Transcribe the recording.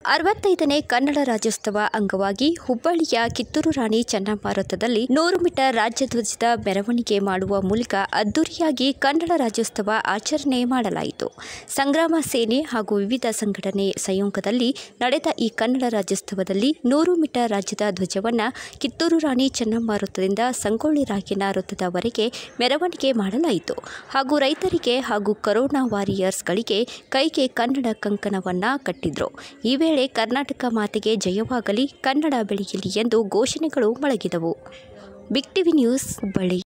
ಅರವತ್ತೈದನೇ ಕನ್ನಡ ರಾಜ್ಯೋತ್ಸವ ಅಂಗವಾಗಿ ಹುಬ್ಬಳ್ಳಿಯ ಕಿತ್ತೂರು ರಾಣಿ ಚೆನ್ನಮ್ಮ ವೃತ್ತದಲ್ಲಿ ನೂರು ಮೀಟರ್ ರಾಜ್ಯಧ್ವಜದ ಮೆರವಣಿಗೆ ಮಾಡುವ ಮೂಲಕ ಅದ್ದೂರಿಯಾಗಿ ಕನ್ನಡ ರಾಜ್ಯೋತ್ಸವ ಆಚರಣೆ ಮಾಡಲಾಯಿತು ಸಂಗ್ರಾಮ ಸೇನೆ ಹಾಗೂ ವಿವಿಧ ಸಂಘಟನೆ ಸಂಯೋಗದಲ್ಲಿ ನಡೆದ ಈ ಕನ್ನಡ ರಾಜ್ಯೋತ್ಸವದಲ್ಲಿ ನೂರು ಮೀಟರ್ ರಾಜ್ಯದ ಧ್ವಜವನ್ನು ಕಿತ್ತೂರು ರಾಣಿ ಚೆನ್ನಮ್ಮ ವೃತ್ತದಿಂದ ಸಂಗೊಳ್ಳಿ ರಾಯಣ್ಣ ವೃತ್ತದವರೆಗೆ ಮೆರವಣಿಗೆ ಮಾಡಲಾಯಿತು ಹಾಗೂ ರೈತರಿಗೆ ಹಾಗೂ ಕರೋನಾ ವಾರಿಯರ್ಸ್ಗಳಿಗೆ ಕೈಗೆ ಕನ್ನಡ ಕಂಕಣವನ್ನ ಕಟ್ಟಿದ್ರು ಈ ವೇಳೆ ಕರ್ನಾಟಕ ಮಾತೆಗೆ ಜಯವಾಗಲಿ ಕನ್ನಡ ಬೆಳೆಯಲಿ ಎಂದು ಘೋಷಣೆಗಳು ಮೊಳಗಿದವು ಬಿಗ್ ಟಿವಿ ನ್ಯೂಸ್ ಹುಬ್ಬಳ್ಳಿ